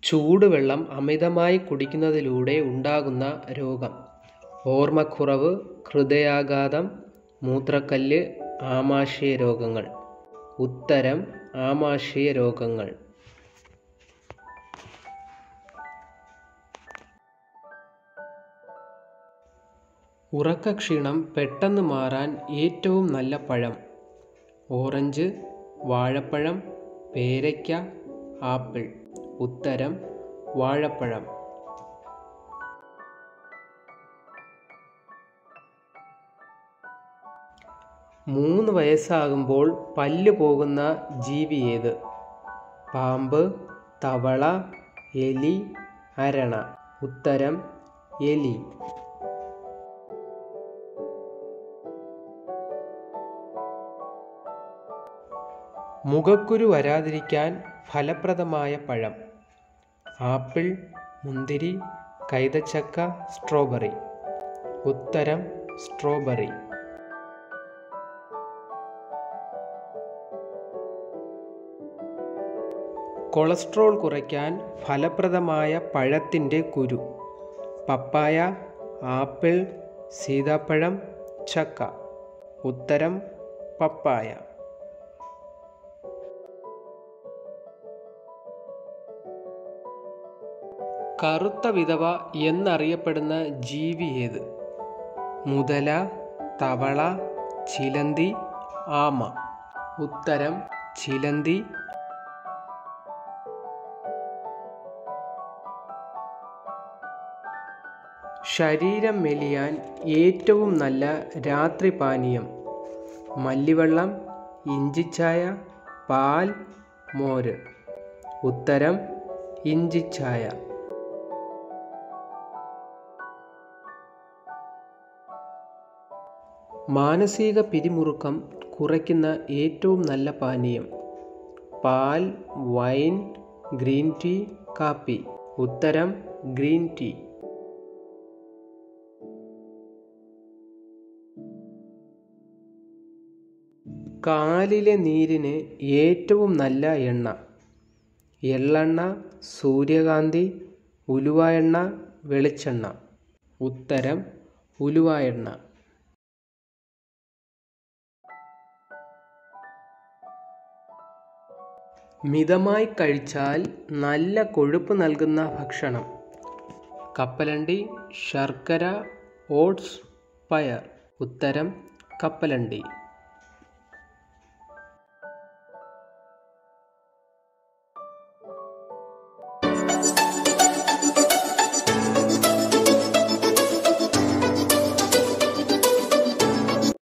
ചൂടുവെള്ളം അമിതമായി കുടിക്കുന്നതിലൂടെ ഉണ്ടാകുന്ന രോഗം ഓർമ്മക്കുറവ് ഹൃദയാഘാതം മൂത്രക്കല്ല് ആമാശയ രോഗങ്ങൾ ഉത്തരം ആമാശയ രോഗങ്ങൾ ഉറക്കക്ഷീണം പെട്ടെന്ന് മാറാൻ ഏറ്റവും നല്ല പഴം ഓറഞ്ച് വാഴപ്പഴം പേരയ്ക്ക ആപ്പിൾ ഉത്തരം വാഴപ്പഴം മൂന്ന് വയസ്സാകുമ്പോൾ പല്ല് പോകുന്ന ജീവി ഏത് പാമ്പ് തവള എലി അരണ ഉത്തരം എലി മുഖക്കുരു വരാതിരിക്കാൻ ഫലപ്രദമായ പഴം ആപ്പിൾ മുന്തിരി കൈതച്ചക്ക സ്ട്രോബെറി ഉത്തരം സ്ട്രോബെറി കൊളസ്ട്രോൾ കുറയ്ക്കാൻ ഫലപ്രദമായ പഴത്തിൻ്റെ കുരു പപ്പായ ആപ്പിൾ സീതാപ്പഴം ചക്ക ഉത്തരം പപ്പായ കറുത്ത വിധവ എന്നറിയപ്പെടുന്ന ജീവി ഏത് മുതല തവള ചിലന്തി ആമ ഉത്തരം ചിലന്തി ശരീരം മെലിയാൻ ഏറ്റവും നല്ല രാത്രി പാനീയം മല്ലിവെള്ളം ഇഞ്ചിച്ചായ പാൽ മോര് ഉത്തരം ഇഞ്ചിച്ചായ മാനസിക പിരിമുറുക്കം കുറയ്ക്കുന്ന ഏറ്റവും നല്ല പാനീയം പാൽ വൈൻ ഗ്രീൻ ടീ കാപ്പി ഉത്തരം ഗ്രീൻ ടീ കാലിലെ നീരിന് ഏറ്റവും നല്ല എണ്ണ എള്ളെണ്ണ സൂര്യകാന്തി ഉലുവ എണ്ണ വെളിച്ചെണ്ണ ഉത്തരം ഉലുവ എണ്ണ മിതമായി കഴിച്ചാൽ നല്ല കൊഴുപ്പ് നൽകുന്ന ഭക്ഷണം കപ്പലണ്ടി ശർക്കര ഓട്സ് പയർ ഉത്തരം കപ്പലണ്ടി